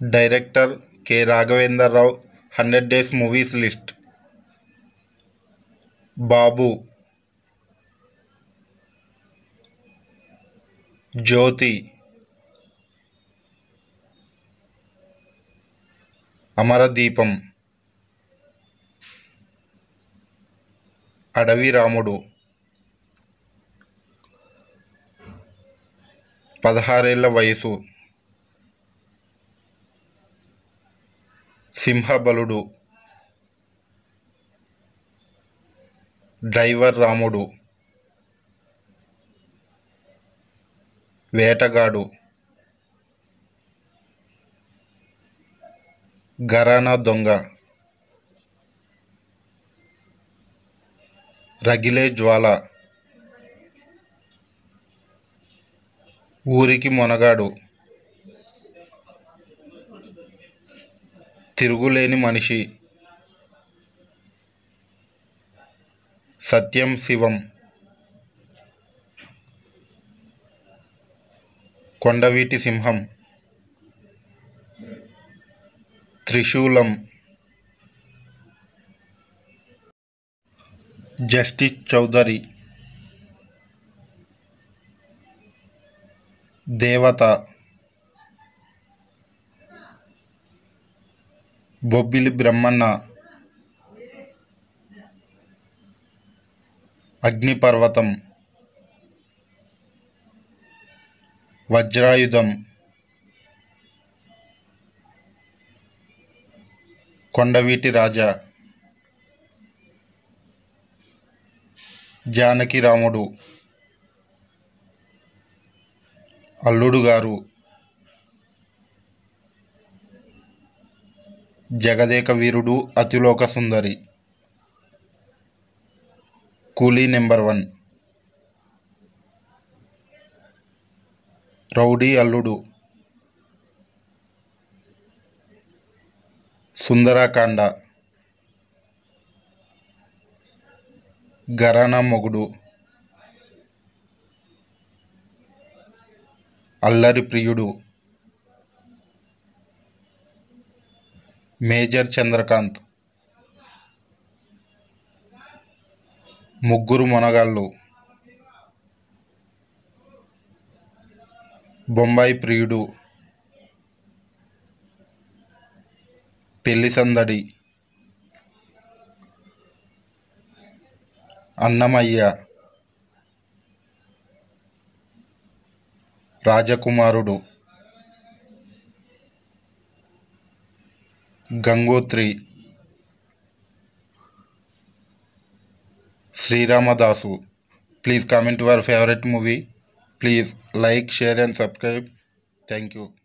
director K Raghavendra Rao hundred days movies list Babu Jyothi Amaradeepam Adavi Ramudu పదహారేళ్ల వయసు సింహబలుడు driver రాముడు వేటగాడు గరానా దొంగ రగిలే జ్వాల ఊరికి మొనగాడు తిరుగులేని మనిషి సత్యం శివం కొండవీటి సింహం త్రిశూలం జస్టిస్ చౌదరి దేవత బొబ్బిలి బ్రహ్మన్న అగ్నిపర్వతం వజ్రాయుధం కొండవీటి రాజా జానకి రాముడు అల్లుడు గారు జగదేక వీరుడు అతిలోక సుందరి కూలీ నెంబర్ వన్ రౌడీ అల్లుడు సుందరాకాండ గరానా మొగుడు అల్లరి ప్రియుడు మేజర్ చంద్రకాంత్ ముగ్గురు మొనగాళ్ళు బొంబాయి ప్రియుడు పెళ్లి Sandadi Annamayya Rajakumarudu Gangotri Sri Ramadasu please comment your favourite movie please like share and subscribe thank you